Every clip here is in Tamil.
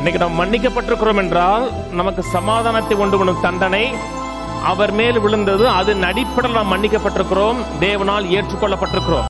இன்னைக்கு நாம் மன்னிக்கப்பட்டிருக்கிறோம் என்றால் நமக்கு சமாதானத்தை கொண்டு வரும் தண்டனை அவர் மேல் விழுந்தது அதன் அடிப்படையில் நாம் மன்னிக்கப்பட்டிருக்கிறோம் தேவனால் ஏற்றுக்கொள்ளப்பட்டிருக்கிறோம்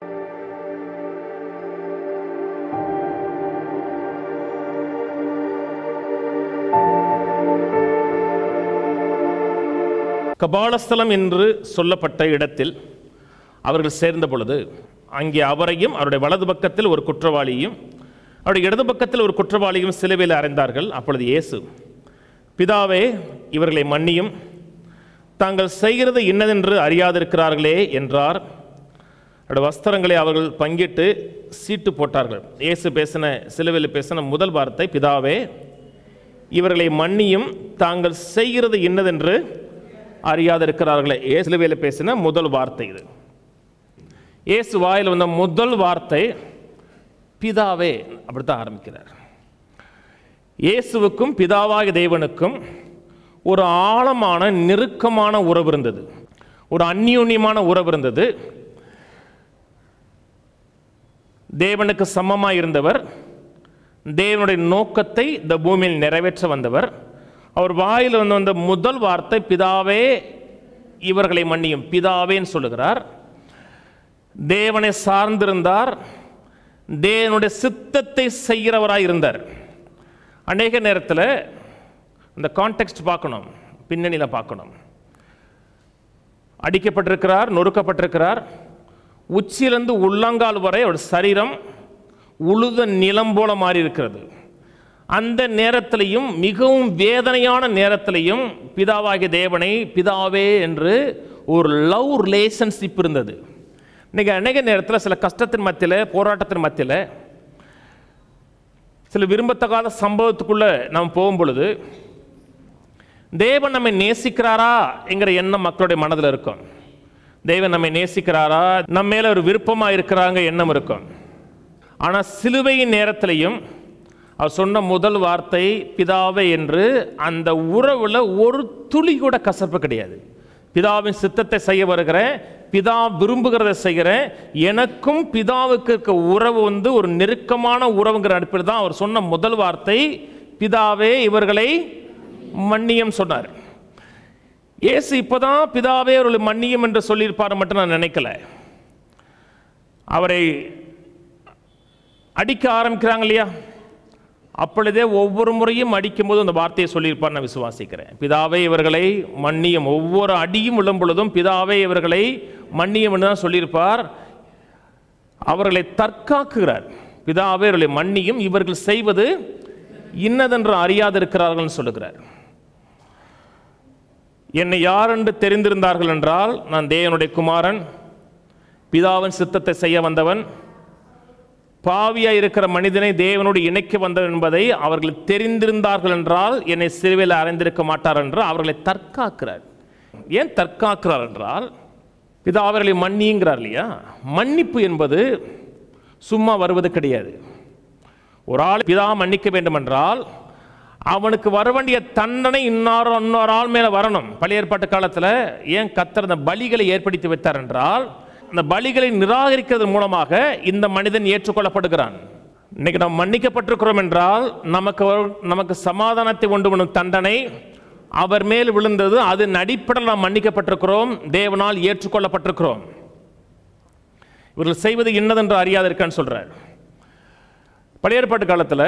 கபாலஸ்தலம் என்று சொல்லப்பட்ட இடத்தில் அவர்கள் சேர்ந்த பொழுது அங்கே அவரையும் அவருடைய வலது பக்கத்தில் ஒரு குற்றவாளியும் அவருடைய இடது பக்கத்தில் ஒரு குற்றவாளியும் சிலுவையில் அறைந்தார்கள் அப்பொழுது இயேசு பிதாவே இவர்களை மன்னியும் தாங்கள் செய்கிறது இன்னதென்று அறியாதிருக்கிறார்களே என்றார் அவருடைய வஸ்திரங்களை அவர்கள் பங்கிட்டு சீட்டு போட்டார்கள் இயேசு பேசின சிலுவையில் பேசின முதல் வார்த்தை பிதாவே இவர்களை மன்னியும் தாங்கள் செய்கிறது இன்னதென்று அறியாதிருக்கிறார்களே இயேசு சிலுவையில் பேசின முதல் வார்த்தை இது இயேசு வாயில் வந்த முதல் வார்த்தை பிதாவே அப்படித்தான் ஆரம்பிக்கிறார் இயேசுவுக்கும் பிதாவாகிய தேவனுக்கும் ஒரு ஆழமான நெருக்கமான உறவு இருந்தது ஒரு அந்யூன்யமான உறவு இருந்தது தேவனுக்கு சமமாக இருந்தவர் தேவனுடைய நோக்கத்தை இந்த பூமியில் நிறைவேற்ற வந்தவர் அவர் வாயில் வந்து வந்த முதல் வார்த்தை பிதாவே இவர்களை மன்னியும் பிதாவேன்னு சொல்லுகிறார் தேவனை சார்ந்திருந்தார் தேவனுடைய சித்தத்தை செய்கிறவராய் இருந்தார் அநேக நேரத்தில் இந்த கான்டெக்ஸ்ட் பார்க்கணும் பின்னணியில் பார்க்கணும் அடிக்கப்பட்டிருக்கிறார் நொறுக்கப்பட்டிருக்கிறார் உச்சியிலிருந்து உள்ளங்கால் வரை அவர் சரீரம் உழுத நிலம் போல மாறி இருக்கிறது அந்த நேரத்திலையும் மிகவும் வேதனையான நேரத்திலையும் பிதாவாகிய தேவனை பிதாவே என்று ஒரு லவ் ரிலேஷன்ஷிப் இருந்தது இன்னைக்கு அநேக நேரத்தில் சில கஷ்டத்தின் மத்தியில் போராட்டத்தின் மத்தியில் சில விரும்பத்தகாத சம்பவத்துக்குள்ளே நாம் போகும் பொழுது தேவன் நம்மை நேசிக்கிறாரா என்கிற எண்ணம் மக்களுடைய மனதில் இருக்கும் தேவன் நம்மை நேசிக்கிறாரா நம்ம மேல ஒரு விருப்பமாக இருக்கிறாங்க எண்ணம் இருக்கும் ஆனால் சிலுவையின் நேரத்திலையும் அவர் சொன்ன முதல் வார்த்தை பிதாவே என்று அந்த உறவில் ஒரு துளி கூட கசப்பு கிடையாது பிதாவின் சித்தத்தை செய்ய வருகிறேன் பிதா விரும்புகிறத செய்கிறேன் எனக்கும் பிதாவுக்கு இருக்க உறவு வந்து ஒரு நெருக்கமான உறவுங்கிற அடிப்படையில் தான் அவர் சொன்ன முதல் வார்த்தை பிதாவே இவர்களை மன்னியம் சொன்னார் இயேசு இப்போதான் பிதாவே அவர்களை மன்னியும் என்று சொல்லியிருப்பார் மட்டும் நான் நினைக்கல அவரை அடிக்க ஆரம்பிக்கிறாங்க இல்லையா அப்பொழுதே ஒவ்வொரு முறையும் அடிக்கும்போது அந்த வார்த்தையை சொல்லியிருப்பார் நான் விசுவாசிக்கிறேன் பிதாவே இவர்களை மன்னியும் ஒவ்வொரு அடியும் விழும் பொழுதும் பிதாவே இவர்களை மன்னியும் என்று தான் சொல்லியிருப்பார் அவர்களை தற்காக்குகிறார் பிதாவே இவர்களை மன்னியும் இவர்கள் செய்வது இன்னதென்று அறியாதிருக்கிறார்கள் சொல்லுகிறார் என்னை யார் என்று தெரிந்திருந்தார்கள் என்றால் நான் தேவனுடைய குமாரன் பிதாவின் சித்தத்தை செய்ய வந்தவன் பாவியாய் இருக்கிற மனிதனை தேவனோடு இணைக்க வந்தவன் என்பதை அவர்கள் தெரிந்திருந்தார்கள் என்றால் என்னை சிறுவையில் அறைந்திருக்க மாட்டார் என்று அவர்களை தற்காக்கிறார் ஏன் தற்காக்கிறார் என்றால் பிதா அவர்களை மன்னிங்கிறார் இல்லையா மன்னிப்பு என்பது சும்மா வருவது கிடையாது ஒரு ஆள் பிதா மன்னிக்க வேண்டும் என்றால் அவனுக்கு வர வேண்டிய தண்டனை இன்னொரு இன்னொரு ஆள் மேலே வரணும் பழைய ஏற்பாட்டு காலத்தில் ஏன் கத்தர் அந்த பலிகளை ஏற்படுத்தி வைத்தார் என்றால் அந்த பலிகளை நிராகரிக்கிறது மூலமாக இந்த மனிதன் ஏற்றுக்கொள்ளப்படுகிறான் இன்னைக்கு நாம் மன்னிக்கப்பட்டிருக்கிறோம் என்றால் நமக்கு வரு- நமக்கு சமாதானத்தை கொண்டு வரும் தண்டனை அவர் மேல் விழுந்தது அதன் அடிப்படையில் நாம் மன்னிக்கப்பட்டிருக்கிறோம் தேவனால் ஏற்றுக்கொள்ளப்பட்டிருக்கிறோம் இவர்கள் செய்வது இன்னதென்று அறியாதிருக்கான்னு சொல்றார் பழைய ஏற்பாட்டு காலத்தில்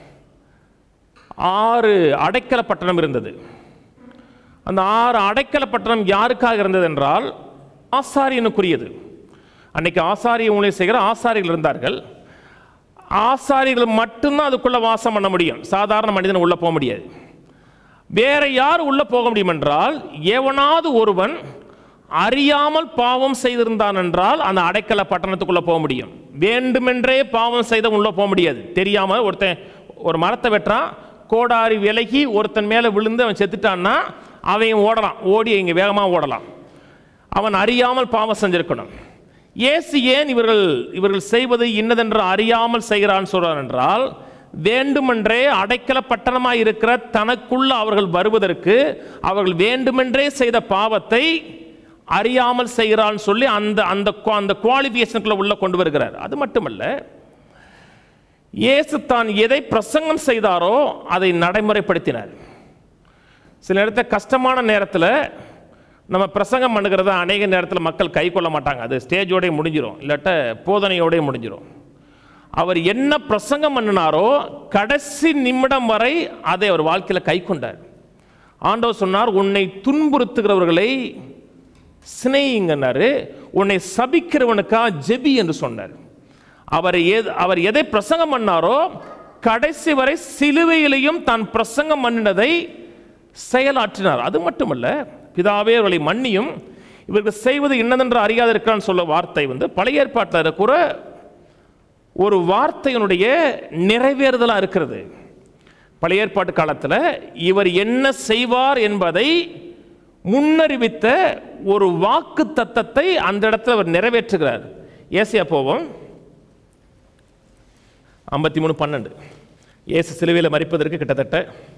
ஆறு அடைக்கல பட்டணம் இருந்தது அந்த ஆறு அடைக்கல பட்டணம் யாருக்காக இருந்தது என்றால் ஆசாரியனுக்குரியது அன்னைக்கு ஆசாரிய ஊழியம் செய்கிற ஆசாரிகள் இருந்தார்கள் ஆசாரிகள் மட்டும்தான் அதுக்குள்ள வாசம் பண்ண முடியும் சாதாரண மனிதன் உள்ள போக முடியாது வேற யார் உள்ள போக முடியும் என்றால் எவனாவது ஒருவன் அறியாமல் பாவம் செய்திருந்தான் என்றால் அந்த அடைக்கல பட்டணத்துக்குள்ள போக முடியும் வேண்டுமென்றே பாவம் செய்த உள்ள போக முடியாது தெரியாம ஒருத்தன் ஒரு மரத்தை வெட்டுறான் கோடாரி விலகி ஒருத்தன் மேலே விழுந்து அவன் செத்துட்டான்னா அவன் ஓடலாம் ஓடி இங்கே வேகமாக ஓடலாம் அவன் அறியாமல் பாவம் செஞ்சிருக்கணும் இயேசு ஏன் இவர்கள் இவர்கள் செய்வது இன்னதென்று அறியாமல் செய்கிறான்னு சொல்றார் என்றால் வேண்டுமென்றே அடைக்கல பட்டணமாய் இருக்கிற தனக்குள்ள அவர்கள் வருவதற்கு அவர்கள் வேண்டுமென்றே செய்த பாவத்தை அறியாமல் செய்கிறான்னு சொல்லி அந்த அந்த qua- அந்த குவாலிஃபிகேஷனுக்குள்ள உள்ள கொண்டு வருகிறார் அது மட்டுமல்ல இயேசு தான் எதை பிரசங்கம் செய்தாரோ அதை நடைமுறைப்படுத்தினார் சில நேரத்தில் கஷ்டமான நேரத்தில் நம்ம பிரசங்கம் பண்ணுகிறத அநேக நேரத்தில் மக்கள் கை கொள்ள மாட்டாங்க அது ஸ்டேஜோடய முடிஞ்சிடும் இல்லாட்ட போதனையோடய முடிஞ்சிடும் அவர் என்ன பிரசங்கம் பண்ணினாரோ கடைசி நிமிடம் வரை அதை அவர் வாழ்க்கையில் கை கொண்டார் ஆண்டவர் சொன்னார் உன்னை துன்புறுத்துகிறவர்களை சிநேகிங்கன்னாரு உன்னை சபிக்கிறவனுக்கா ஜெபி என்று சொன்னார் அவர் எது அவர் எதை பிரசங்கம் பண்ணாரோ கடைசி வரை சிலுவையிலையும் தான் பிரசங்கம் பண்ணினதை செயலாற்றினார் அது மட்டுமல்ல பிதாவே அவர்களை மன்னியும் இவர்கள் செய்வது என்னதென்று அறியாது இருக்கிறான்னு சொல்ல வார்த்தை வந்து பழைய ஏற்பாட்டில் இருக்கிற ஒரு வார்த்தையினுடைய நிறைவேறுதலாக இருக்கிறது பழைய ஏற்பாட்டு காலத்தில் இவர் என்ன செய்வார் என்பதை முன்னறிவித்த ஒரு வாக்கு தத்தத்தை அந்த இடத்துல அவர் நிறைவேற்றுகிறார் ஏசியா போவோம் ஐம்பத்தி மூணு பன்னெண்டு இயேசு சிலுவையில் மறிப்பதற்கு கிட்டத்தட்ட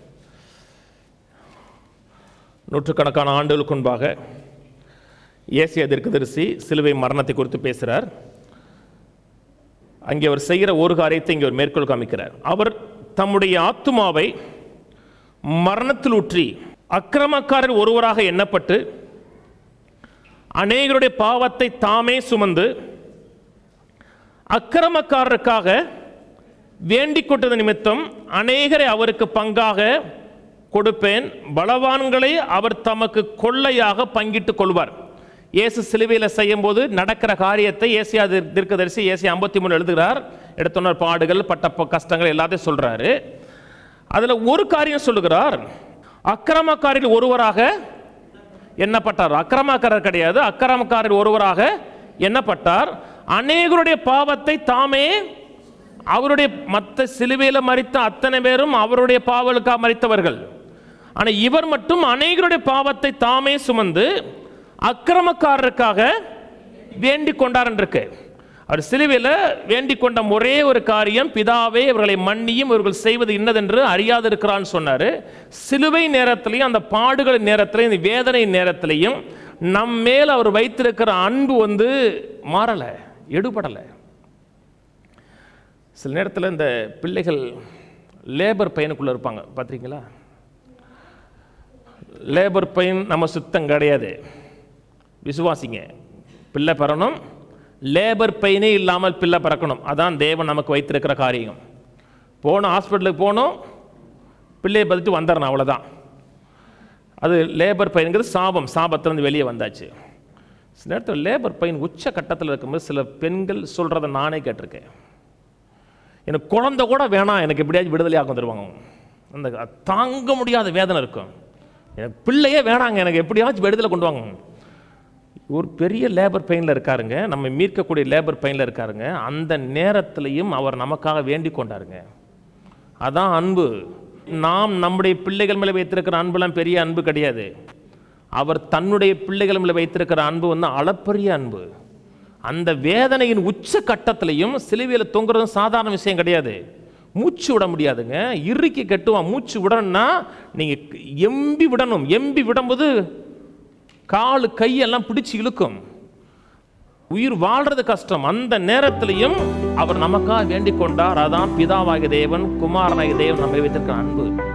நூற்றுக்கணக்கான ஆண்டுகளுக்கு முன்பாக ஏசிய தீர்க்கதரிசி சிலுவை மரணத்தை குறித்து பேசுகிறார் அங்கே அவர் செய்கிற ஒரு காரியத்தை இங்கே ஒரு மேற்கோள் காமிக்கிறார் அவர் தம்முடைய ஆத்துமாவை மரணத்தில் ஊற்றி அக்கிரமக்காரர் ஒருவராக எண்ணப்பட்டு அநேகருடைய பாவத்தை தாமே சுமந்து அக்கிரமக்காரருக்காக வேண்டிக் கொண்டது நிமித்தம் அநேகரை அவருக்கு பங்காக கொடுப்பேன் பலவான்களை அவர் தமக்கு கொள்ளையாக பங்கிட்டுக் கொள்வார் இயேசு சிலுவையில் செய்யும்போது நடக்கிற காரியத்தை ஏசியா தீர்- தீர்க்கதரிசி ஏசியா ஐம்பத்தி மூணு எழுதுகிறார் எடுத்தோன்னார் பாடுகள் பட்ட ப- கஷ்டங்கள் எல்லாத்தையும் சொல்றாரு அதில் ஒரு காரியம் சொல்லுகிறார் அக்கிரமக்காரில் ஒருவராக எண்ணப்பட்டார் அக்கிரமக்காரர் கிடையாது அக்கிரமக்காரர் ஒருவராக எண்ணப்பட்டார் அநேகருடைய பாவத்தை தாமே அவருடைய மற்ற சிலுவையில் மறித்த அத்தனை பேரும் அவருடைய பாவலுக்காக மறித்தவர்கள் ஆனால் இவர் மட்டும் அநேகருடைய பாவத்தை தாமே சுமந்து அக்கிரமக்காரருக்காக வேண்டிக் கொண்டார் இருக்கு அவர் சிலுவையில் வேண்டிக் கொண்ட ஒரே ஒரு காரியம் பிதாவே இவர்களை மன்னியும் இவர்கள் செய்வது இன்னதென்று அறியாதிருக்கிறான்னு சொன்னார் சிலுவை நேரத்திலையும் அந்த பாடுகள் நேரத்திலையும் இந்த வேதனை நேரத்திலையும் நம் மேல் அவர் வைத்திருக்கிற அன்பு வந்து மாறலை எடுபடலை சில நேரத்தில் இந்த பிள்ளைகள் லேபர் பையனுக்குள்ளே இருப்பாங்க பார்த்துருக்கீங்களா லேபர் பையன் நம்ம சுத்தம் கிடையாது விசுவாசிங்க பிள்ளை பெறணும் லேபர் பெயினே இல்லாமல் பிள்ளை பிறக்கணும் அதான் தேவன் நமக்கு வைத்திருக்கிற காரியம் போனோம் ஹாஸ்பிட்டலுக்கு போனோம் பிள்ளையை பார்த்துட்டு வந்துடணும் அவ்வளோதான் அது லேபர் பெயின்ங்கிறது சாபம் சாபத்திலேருந்து வெளியே வந்தாச்சு சில நேரத்தில் லேபர் பெயின் உச்ச கட்டத்தில் இருக்கும்போது சில பெண்கள் சொல்கிறத நானே கேட்டிருக்கேன் எனக்கு குழந்தை கூட வேணாம் எனக்கு எப்படியாச்சும் விடுதலையாக வந்துடுவாங்க அந்த தாங்க முடியாத வேதனை இருக்கும் எனக்கு பிள்ளையே வேணாங்க எனக்கு எப்படியாச்சும் விடுதலை கொண்டு வாங்க ஒரு பெரிய லேபர் பெயினில் இருக்காருங்க நம்ம மீட்கக்கூடிய லேபர் பெயினில் இருக்காருங்க அந்த நேரத்திலையும் அவர் நமக்காக வேண்டிக் கொண்டாருங்க அதான் அன்பு நாம் நம்முடைய பிள்ளைகள் மேலே வைத்திருக்கிற அன்புலாம் பெரிய அன்பு கிடையாது அவர் தன்னுடைய பிள்ளைகள் மேலே வைத்திருக்கிற அன்பு வந்து அளப்பரிய அன்பு அந்த வேதனையின் உச்ச கட்டத்திலையும் சிலுவையில் தொங்குறதும் சாதாரண விஷயம் கிடையாது மூச்சு விட முடியாதுங்க இறுக்கி கட்டுவான் மூச்சு விடணும்னா நீங்கள் எம்பி விடணும் எம்பி விடும்போது காலு கையெல்லாம் பிடிச்சு இழுக்கும் உயிர் வாழ்றது கஷ்டம் அந்த நேரத்திலையும் அவர் நமக்காக வேண்டிக் கொண்டார் அதான் பிதாவாகிய தேவன் குமாரனாகிய தேவன் நம்ம வைத்திருக்கிற அன்பு